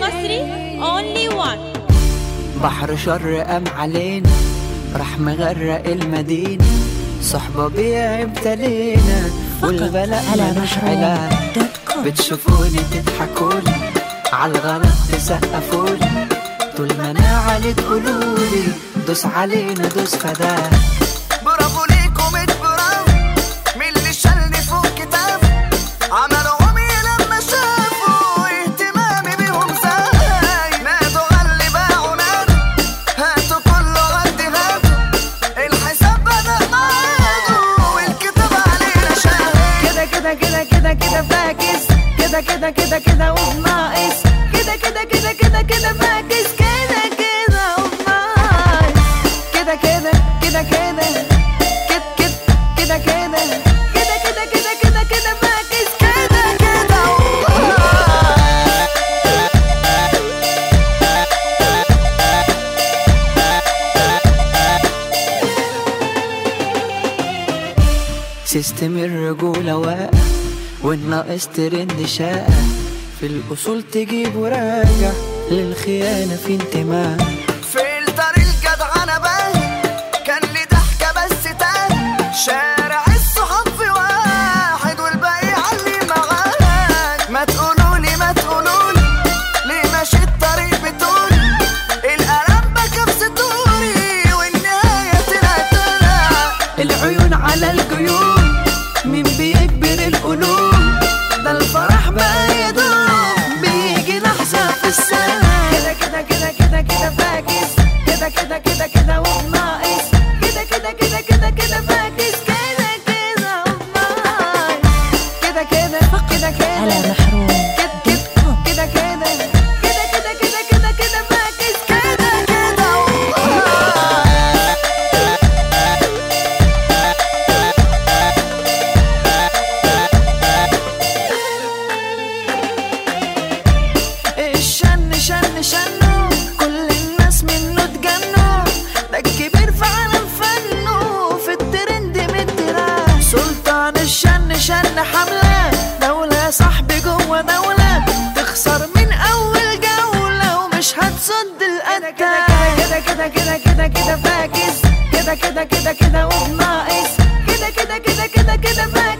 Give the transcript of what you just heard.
المصري only one بحر شر قام علينا راح مغرق المدينة صحبة بيع ابتلينا والبلاء ملوش علاج بتشوفوني تضحكولي عالغلط تسقفولي طول ما انا علي تقولولي دوس علينا دوس فداك برافو ليكم برافو من اللي شالني فوق كتاب عملوا عمي لما شافوا اهتمامي بيهم زاي نادوا غلي باعوا نادوا هاتوا كله غدي هاتوا الحساب بدأ معادوا والكتاب علينا شاهد كده كده كده كده كده فاكس كده كده كده كده وبناقص كده كده كده كده كده فاكس كده كده وبناقص كده كده كده كده كده كده كده كده كده كده كده كده كده فاكس كده كده وبناقص سيستم الرجولة واقع والناقص ترند شائع في الأصول تجيب وراجع للخيانة في انتماء فلتر الجدع انا باهي كان لي ضحكه بس تاني شارع الصحاب في واحد والباقي علي معاك ما تقولولي ما تقولولي ليه ماشي الطريق بتقولي القلم بكى في ستوري والنهايه طلعت انا العيون على الجيوب مين بيكبر القلوب ده الفرح بقى يدوم بيجي لحظة في السنة كده كده كده كده كده فاكس كده كده كده كده وبناقص كده كده كده كده كده فاكس كده كده وبناقص كده كده كده كده هلا محروم كده كده كده كده كده كده كده كده كده فاكس كده كده وبناقص الشن شن شنو كل الناس منه اتجنوا ده الكبير في عالم فنه في الترند مدرا سلطان الشن شن حملة دولة صاحبي جوه دولة تخسر من أول جولة ومش هتصد الأداء كده كده كده كده كده فاكس كده كده كده كده وبناقص كده كده كده كده كده فاكس